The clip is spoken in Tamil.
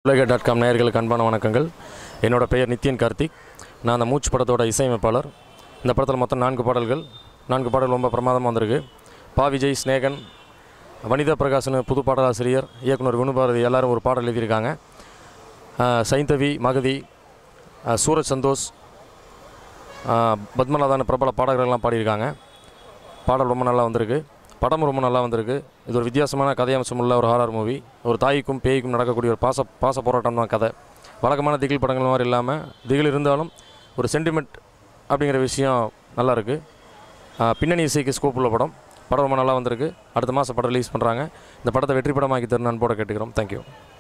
உலக டாட் காம் நேயர்களுக்கு அன்பான வணக்கங்கள் என்னோட பெயர் நித்யன் கார்த்திக் நான் அந்த மூச்சு படத்தோட இசையமைப்பாளர் இந்த படத்தில் மொத்தம் நான்கு பாடல்கள் நான்கு பாடல் ரொம்ப பிரமாதமாக வந்திருக்கு பா விஜய் ஸ்நேகன் வனிதா பிரகாஷ்னு புது பாடலாசிரியர் இயக்குனர் வினுபாரதி எல்லாரும் ஒரு பாடல் எழுதியிருக்காங்க ஆஹ் சைந்தவி மகதி ஆஹ் சூரஜ் சந்தோஷ் ஆஹ் பத்மநாதன் பிரபல பாடகர்கள்லாம் பாடியிருக்காங்க பாடல் ரொம்ப நல்லா வந்திருக்கு படம் ரொம்ப நல்லா வந்திருக்கு இது ஒரு வித்தியாசமான கதையம்சம் உள்ள ஒரு ஹாரர் மூவி ஒரு தாய்க்கும் பேய்க்கும் நடக்கக்கூடிய ஒரு பாச பாச போராட்டம் தான் கதை வழக்கமான திகில் படங்கள் மாதிரி இல்லாமல் திகில் இருந்தாலும் ஒரு சென்டிமெண்ட் அப்படிங்கிற விஷயம் நல்லா இருக்கு ஆஹ் பின்னணி இசைக்கு ஸ்கோப் உள்ள படம் படம் ரொம்ப நல்லா வந்திருக்கு அடுத்த மாதம் படம் ரிலீஸ் பண்ணுறாங்க இந்த படத்தை வெற்றி படமாக்கி தரணும் அன்போட கேட்டுக்கிறோம் தேங்க்யூ